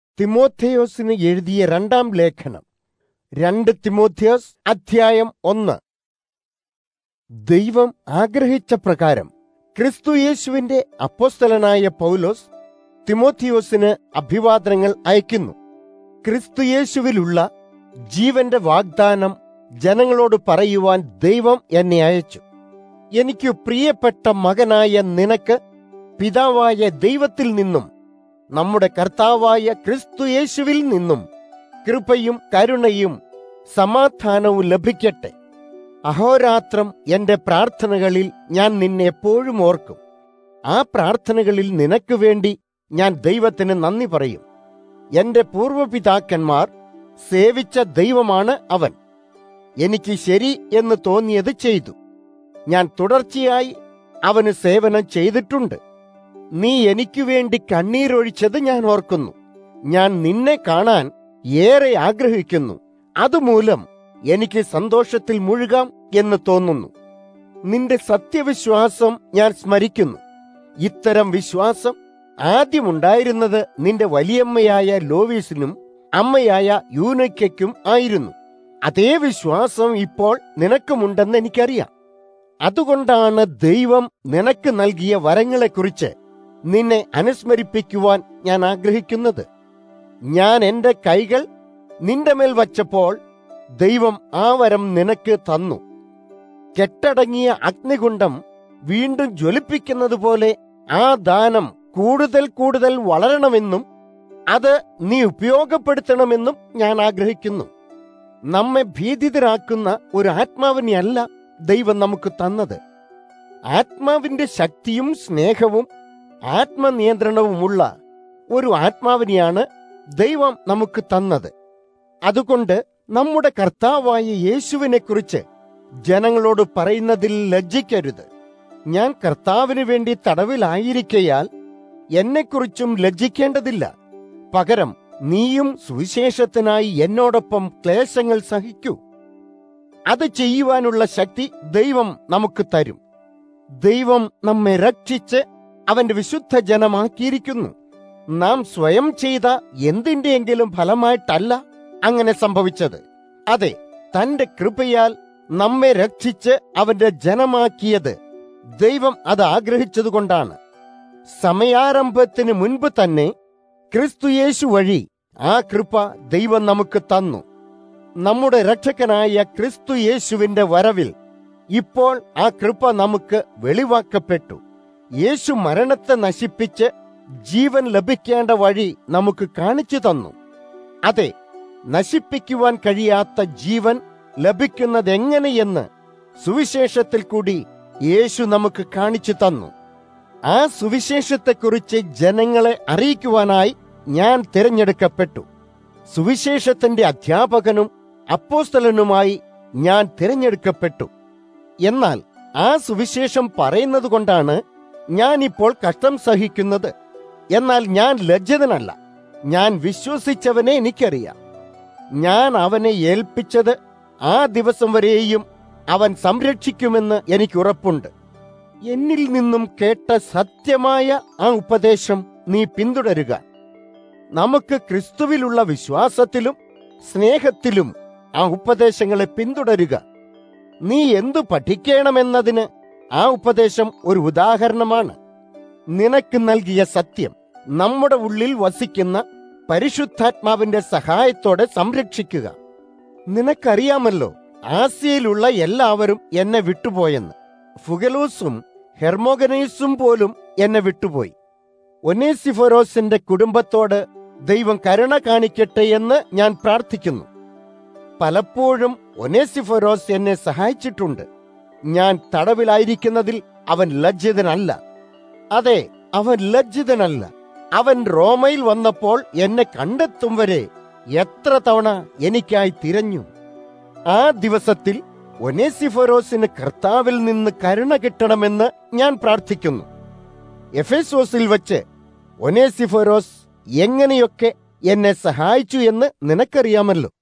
തിമോഥെയോസിന് എഴുതിയ രണ്ടാം ലേഖനം രണ്ട് തിമോഥെയോസ് അധ്യായം ഒന്ന് ദൈവം ആഗ്രഹിച്ച പ്രകാരം ക്രിസ്തുയേശുവിന്റെ അപ്പോസ്തലനായ പൗലോസ് തിമോഥിയോസിന് അഭിവാദനങ്ങൾ അയക്കുന്നു ക്രിസ്തുയേശുവിലുള്ള ജീവന്റെ വാഗ്ദാനം ജനങ്ങളോട് പറയുവാൻ ദൈവം എന്നെ അയച്ചു എനിക്ക് പ്രിയപ്പെട്ട മകനായ നിനക്ക് പിതാവായ ദൈവത്തിൽ നിന്നും നമ്മുടെ കർത്താവായ ക്രിസ്തുയേശുവിൽ നിന്നും കൃപയും കരുണയും സമാധാനവും ലഭിക്കട്ടെ അഹോരാത്രം എന്റെ പ്രാർത്ഥനകളിൽ ഞാൻ നിന്നെ എപ്പോഴും ഓർക്കും ആ പ്രാർത്ഥനകളിൽ നിനക്ക് വേണ്ടി ഞാൻ ദൈവത്തിന് നന്ദി പറയും എന്റെ പൂർവപിതാക്കന്മാർ സേവിച്ച ദൈവമാണ് അവൻ എനിക്ക് ശരി എന്ന് തോന്നിയത് ചെയ്തു ഞാൻ തുടർച്ചയായി അവന് സേവനം ചെയ്തിട്ടുണ്ട് നീ എനിക്കു വേണ്ടി കണ്ണീരൊഴിച്ചത് ഞാൻ ഓർക്കുന്നു ഞാൻ നിന്നെ കാണാൻ ഏറെ ആഗ്രഹിക്കുന്നു അതുമൂലം എനിക്ക് സന്തോഷത്തിൽ മുഴുകാം എന്ന് തോന്നുന്നു നിന്റെ സത്യവിശ്വാസം ഞാൻ സ്മരിക്കുന്നു ഇത്തരം വിശ്വാസം ആദ്യമുണ്ടായിരുന്നത് നിന്റെ വലിയമ്മയായ ലോവീസിനും അമ്മയായ യൂനയ്ക്കും ആയിരുന്നു അതേ വിശ്വാസം ഇപ്പോൾ നിനക്കുമുണ്ടെന്ന് എനിക്കറിയാം അതുകൊണ്ടാണ് ദൈവം നിനക്ക് നൽകിയ വരങ്ങളെക്കുറിച്ച് നിന്നെ അനുസ്മരിപ്പിക്കുവാൻ ഞാൻ ആഗ്രഹിക്കുന്നത് ഞാൻ എന്റെ കൈകൾ നിന്റെ മേൽ വച്ചപ്പോൾ ദൈവം ആ വരം നിനക്ക് തന്നു കെട്ടടങ്ങിയ അഗ്നികുണ്ഡം വീണ്ടും ജ്വലിപ്പിക്കുന്നത് പോലെ ആ ദാനം കൂടുതൽ കൂടുതൽ വളരണമെന്നും അത് നീ ഉപയോഗപ്പെടുത്തണമെന്നും ഞാൻ ആഗ്രഹിക്കുന്നു നമ്മെ ഭീതിതരാക്കുന്ന ഒരു ആത്മാവിനെയല്ല ദൈവം നമുക്ക് തന്നത് ആത്മാവിന്റെ ശക്തിയും സ്നേഹവും ആത്മനിയന്ത്രണവുമുള്ള ഒരു ആത്മാവിനെയാണ് ദൈവം നമുക്ക് തന്നത് അതുകൊണ്ട് നമ്മുടെ കർത്താവായ യേശുവിനെ കുറിച്ച് ജനങ്ങളോട് പറയുന്നതിൽ ലജ്ജിക്കരുത് ഞാൻ കർത്താവിന് വേണ്ടി തടവിലായിരിക്കയാൽ എന്നെക്കുറിച്ചും ലജ്ജിക്കേണ്ടതില്ല പകരം നീയും സുവിശേഷത്തിനായി എന്നോടൊപ്പം ക്ലേശങ്ങൾ സഹിക്കൂ അത് ചെയ്യുവാനുള്ള ശക്തി ദൈവം നമുക്ക് തരും ദൈവം നമ്മെ രക്ഷിച്ച് അവന്റെ വിശുദ്ധ ജനമാക്കിയിരിക്കുന്നു നാം സ്വയം ചെയ്ത എന്തിന്റെയെങ്കിലും ഫലമായിട്ടല്ല അങ്ങനെ സംഭവിച്ചത് അതെ തന്റെ കൃപയാൽ നമ്മെ രക്ഷിച്ച് അവന്റെ ജനമാക്കിയത് ദൈവം അത് ആഗ്രഹിച്ചതുകൊണ്ടാണ് സമയാരംഭത്തിന് മുൻപ് തന്നെ ക്രിസ്തുയേശു വഴി ആ കൃപ ദൈവം നമുക്ക് തന്നു നമ്മുടെ രക്ഷകനായ ക്രിസ്തു യേശുവിന്റെ വരവിൽ ഇപ്പോൾ ആ കൃപ നമുക്ക് വെളിവാക്കപ്പെട്ടു യേശു മരണത്തെ നശിപ്പിച്ച് ജീവൻ ലഭിക്കേണ്ട വഴി നമുക്ക് കാണിച്ചു തന്നു അതെ നശിപ്പിക്കുവാൻ കഴിയാത്ത ജീവൻ ലഭിക്കുന്നതെങ്ങനെയെന്ന് സുവിശേഷത്തിൽ കൂടി യേശു നമുക്ക് കാണിച്ചു തന്നു ആ സുവിശേഷത്തെക്കുറിച്ച് ജനങ്ങളെ അറിയിക്കുവാനായി ഞാൻ തിരഞ്ഞെടുക്കപ്പെട്ടു സുവിശേഷത്തിന്റെ അധ്യാപകനും അപ്പോസ്തലനുമായി ഞാൻ തിരഞ്ഞെടുക്കപ്പെട്ടു എന്നാൽ ആ സുവിശേഷം പറയുന്നത് കൊണ്ടാണ് ഞാൻ ഇപ്പോൾ കഷ്ടം സഹിക്കുന്നത് എന്നാൽ ഞാൻ ലജ്ജിതനല്ല ഞാൻ വിശ്വസിച്ചവനെ എനിക്കറിയാം ഞാൻ അവനെ ഏൽപ്പിച്ചത് ആ ദിവസം വരെയും അവൻ സംരക്ഷിക്കുമെന്ന് എനിക്ക് ഉറപ്പുണ്ട് എന്നിൽ നിന്നും കേട്ട സത്യമായ ആ ഉപദേശം നീ പിന്തുടരുക നമുക്ക് ക്രിസ്തുവിലുള്ള വിശ്വാസത്തിലും സ്നേഹത്തിലും ആ ഉപദേശങ്ങളെ പിന്തുടരുക നീ എന്തു പഠിക്കണമെന്നതിന് ആ ഉപദേശം ഒരു ഉദാഹരണമാണ് നിനക്ക് നൽകിയ സത്യം നമ്മുടെ ഉള്ളിൽ വസിക്കുന്ന പരിശുദ്ധാത്മാവിന്റെ സഹായത്തോടെ സംരക്ഷിക്കുക നിനക്കറിയാമല്ലോ ആസിയയിലുള്ള എല്ലാവരും എന്നെ വിട്ടുപോയെന്ന് ഫുഗലൂസും ഹെർമോഗനീസും പോലും എന്നെ വിട്ടുപോയി ഒനേസിഫോരോസിന്റെ കുടുംബത്തോട് ദൈവം കരുണ കാണിക്കട്ടെ എന്ന് ഞാൻ പ്രാർത്ഥിക്കുന്നു പലപ്പോഴും ഒനേസിഫോരോസ് എന്നെ സഹായിച്ചിട്ടുണ്ട് ഞാൻ തടവിലായിരിക്കുന്നതിൽ അവൻ ലജ്ജിതനല്ല അതെ അവൻ ലജ്ജിതനല്ല അവൻ റോമയിൽ വന്നപ്പോൾ എന്നെ കണ്ടെത്തും വരെ എത്ര തവണ എനിക്കായി തിരഞ്ഞു ആ ദിവസത്തിൽ ഒനേസിഫോരോസിന് കർത്താവിൽ നിന്ന് കരുണ കിട്ടണമെന്ന് ഞാൻ പ്രാർത്ഥിക്കുന്നു എഫേസോസിൽ വച്ച് ഒനേസിഫോരോസ് എങ്ങനെയൊക്കെ എന്നെ സഹായിച്ചു എന്ന് നിനക്കറിയാമല്ലോ